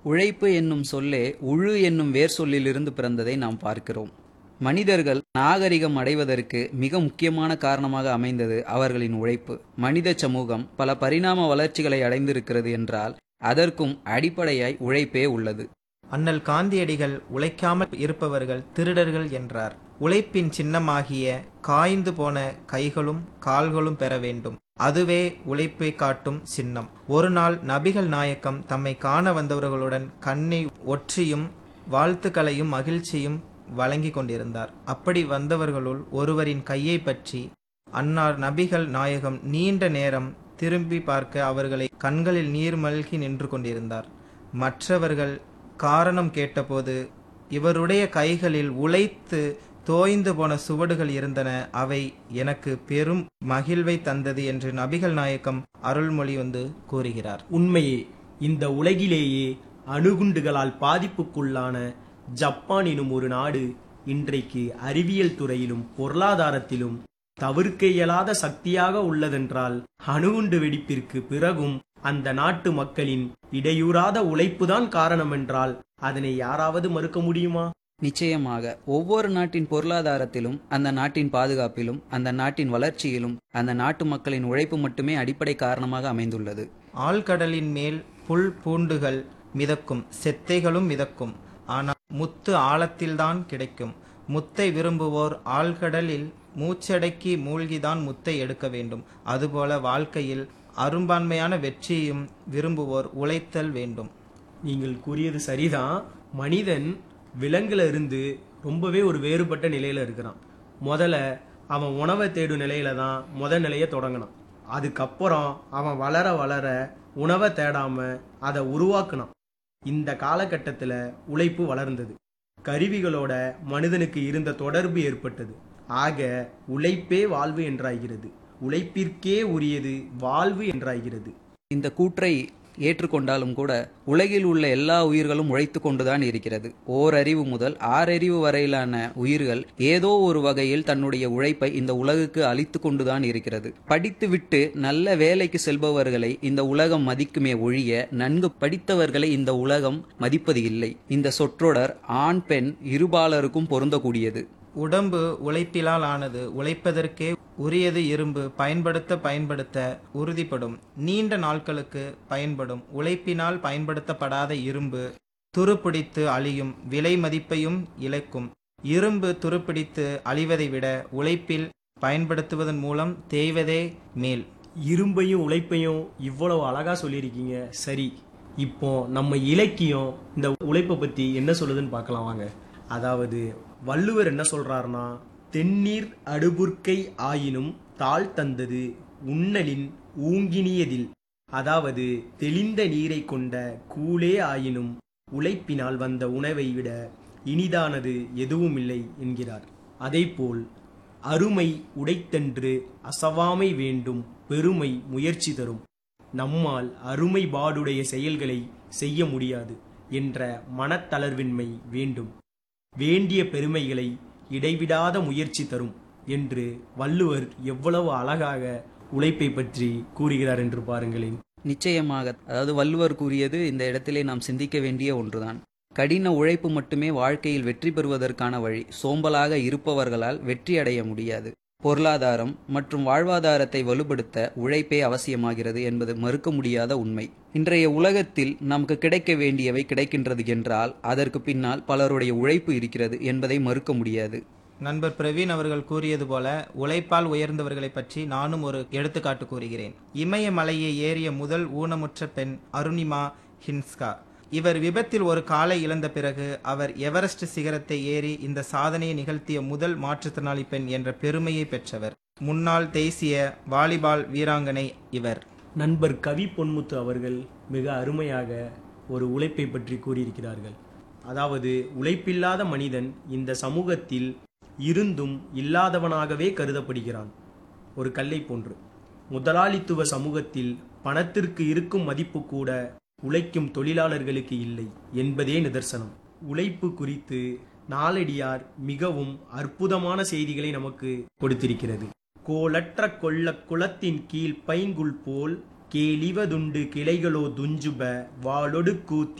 உழைப்பு என்னும் சொல்லே உழு என்னும் வேர் சொல்லிலிருந்து பிறந்ததை நாம் பார்க்கிறோம் மனிதர்கள் நாகரிகம் அடைவதற்கு மிக முக்கியமான காரணமாக அமைந்தது அவர்களின் உழைப்பு மனித சமூகம் பல பரிணாம வளர்ச்சிகளை அடைந்திருக்கிறது என்றால் அதற்கும் அடிப்படையாய் உழைப்பே உள்ளது அண்ணல் காந்தியடிகள் உழைக்காமல் இருப்பவர்கள் திருடர்கள் என்றார் உழைப்பின் சின்னமாகிய காய்ந்து போன கைகளும் கால்களும் பெற வேண்டும் அதுவே உழைப்பை காட்டும் சின்னம் ஒரு நாள் நபிகள் நாயக்கம் தம்மை காண வந்தவர்களுடன் கண்ணை ஒற்றியும் வாழ்த்துக்களையும் மகிழ்ச்சியும் வழங்கி கொண்டிருந்தார் அப்படி வந்தவர்களுள் ஒருவரின் கையை பற்றி அன்னார் நபிகள் நாயகம் நீண்ட நேரம் திரும்பி பார்க்க அவர்களை கண்களில் நீர் மல்கி நின்று கொண்டிருந்தார் மற்றவர்கள் காரணம் கேட்டபோது இவருடைய கைகளில் உழைத்து தோய்ந்து போன சுவடுகள் இருந்தன அவை எனக்கு பெரும் மகிழ்வை தந்தது என்று நபிகள் நாயக்கம் அருள்மொழி வந்து கூறுகிறார் உண்மையே இந்த உலகிலேயே அணுகுண்டுகளால் பாதிப்புக்குள்ளான ஜப்பான் எனும் ஒரு நாடு இன்றைக்கு அறிவியல் துறையிலும் பொருளாதாரத்திலும் தவிர்க்க இயலாத சக்தியாக உள்ளதென்றால் அணுகுண்டு வெடிப்பிற்கு பிறகும் அந்த நாட்டு மக்களின் இடையூறாத உழைப்புதான் காரணம் என்றால் அதனை யாராவது மறுக்க முடியுமா நிச்சயமாக ஒவ்வொரு நாட்டின் பொருளாதாரத்திலும் அந்த நாட்டின் பாதுகாப்பிலும் அந்த நாட்டின் வளர்ச்சியிலும் அந்த நாட்டு மக்களின் உழைப்பு மட்டுமே அடிப்படை காரணமாக அமைந்துள்ளது ஆழ்கடலின் மேல் புல் பூண்டுகள் மிதக்கும் செத்தைகளும் மிதக்கும் ஆனால் முத்து ஆழத்தில்தான் கிடைக்கும் முத்தை விரும்புவோர் ஆழ்கடலில் மூச்சடக்கி மூழ்கிதான் முத்தை எடுக்க வேண்டும் அதுபோல வாழ்க்கையில் அரும்பான்மையான வெற்றியையும் விரும்புவோர் உழைத்தல் வேண்டும் நீங்கள் கூறியது சரிதான் மனிதன் விலங்குல இருந்து ரொம்பவே ஒரு வேறுபட்ட நிலையில இருக்கிறான் முதல்ல அவன் உணவை தேடும் நிலையில தான் முத நிலைய தொடங்கினான் அதுக்கப்புறம் அவன் வளர வளர உணவை தேடாம அதை உருவாக்குனான் இந்த காலகட்டத்தில் உழைப்பு வளர்ந்தது கருவிகளோட மனிதனுக்கு இருந்த தொடர்பு ஏற்பட்டது ஆக உழைப்பே வாழ்வு என்றாகிறது உழைப்பிற்கே உரியது வாழ்வு என்றாகிறது இந்த கூற்றை ஏற்றுக்கொண்டாலும் கூட உலகில் உள்ள எல்லா உயிர்களும் உழைத்து கொண்டுதான் இருக்கிறது ஓரறிவு முதல் ஆறறிவு வரையிலான உயிர்கள் ஏதோ ஒரு வகையில் தன்னுடைய உழைப்பை இந்த உலகுக்கு அளித்து கொண்டுதான் இருக்கிறது படித்துவிட்டு நல்ல வேலைக்கு செல்பவர்களை இந்த உலகம் மதிக்குமே ஒழிய நன்கு படித்தவர்களை இந்த உலகம் மதிப்பது இல்லை இந்த சொற்றொடர் ஆண் பெண் இருபாலருக்கும் பொருந்தக்கூடியது உடம்பு உழைப்பிலால் ஆனது உழைப்பதற்கே உரியது இரும்பு பயன்படுத்த பயன்படுத்த உறுதிப்படும் நீண்ட நாட்களுக்கு பயன்படும் உழைப்பினால் பயன்படுத்தப்படாத இரும்பு துருப்பிடித்து அழியும் விலை மதிப்பையும் இழக்கும் இரும்பு துருப்பிடித்து அழிவதை விட உழைப்பில் பயன்படுத்துவதன் மூலம் தேய்வதே மேல் இரும்பையும் உழைப்பையும் இவ்வளவு அழகா சொல்லியிருக்கீங்க சரி இப்போ நம்ம இலக்கியம் இந்த உழைப்பை பத்தி என்ன சொல்லுதுன்னு பார்க்கலாம் வாங்க அதாவது வள்ளுவர் என்ன சொல்றாருன்னா தென்னீர் அடுபுர்க்கை ஆயினும் தாழ் தந்தது உண்ணலின் ஊங்கினியதில் அதாவது தெளிந்த நீரை கொண்ட கூலே ஆயினும் உழைப்பினால் வந்த உணவை விட இனிதானது எதுவுமில்லை என்கிறார் அதேபோல் அருமை உடைத்தன்று அசவாமை வேண்டும் பெருமை முயற்சி தரும் நம்மால் அருமைபாடுடைய செயல்களை செய்ய முடியாது என்ற மனத்தளர்வின்மை வேண்டும் வேண்டிய பெருமைகளை இடைவிடாத முயற்சி தரும் என்று வள்ளுவர் எவ்வளவு அழகாக உழைப்பை பற்றி கூறுகிறார் என்று பாருங்களேன் நிச்சயமாக அதாவது வள்ளுவர் கூறியது இந்த இடத்திலே நாம் சிந்திக்க வேண்டிய ஒன்றுதான் கடின உழைப்பு மட்டுமே வாழ்க்கையில் வெற்றி பெறுவதற்கான வழி சோம்பலாக இருப்பவர்களால் வெற்றி அடைய முடியாது பொருளாதாரம் மற்றும் வாழ்வாதாரத்தை வலுப்படுத்த உழைப்பே அவசியமாகிறது என்பது மறுக்க முடியாத உண்மை இன்றைய உலகத்தில் நமக்கு கிடைக்க வேண்டியவை கிடைக்கின்றது என்றால் அதற்கு பின்னால் பலருடைய உழைப்பு இருக்கிறது என்பதை மறுக்க முடியாது நண்பர் பிரவீன் அவர்கள் கூறியது போல உழைப்பால் உயர்ந்தவர்களை பற்றி நானும் ஒரு எடுத்துக்காட்டு கூறுகிறேன் இமயமலையை ஏறிய முதல் ஊனமுற்ற பெண் அருணிமா ஹின்ஸ்கா இவர் விபத்தில் ஒரு காலை இழந்த பிறகு அவர் எவரெஸ்ட் சிகரத்தை ஏறி இந்த சாதனையை நிகழ்த்திய முதல் மாற்றுத்திறனாளி பெண் என்ற பெருமையை பெற்றவர் முன்னாள் தேசிய வாலிபால் வீராங்கனை இவர் நண்பர் கவி பொன்முத்து அவர்கள் மிக அருமையாக ஒரு உழைப்பை பற்றி கூறியிருக்கிறார்கள் அதாவது உழைப்பில்லாத மனிதன் இந்த சமூகத்தில் இருந்தும் இல்லாதவனாகவே கருதப்படுகிறான் ஒரு கல்லை போன்று முதலாளித்துவ சமூகத்தில் பணத்திற்கு இருக்கும் மதிப்பு கூட உழைக்கும் தொழிலாளர்களுக்கு இல்லை என்பதே நிதர்சனம் உழைப்பு குறித்து நாளடியார் மிகவும் அற்புதமான செய்திகளை நமக்கு கொடுத்திருக்கிறது கோலற்ற கொள்ள குளத்தின் கீழ் பைங்குள் போல் கேலிவதுண்டு கிளைகளோ துஞ்சுப வாளொடு கூத்தி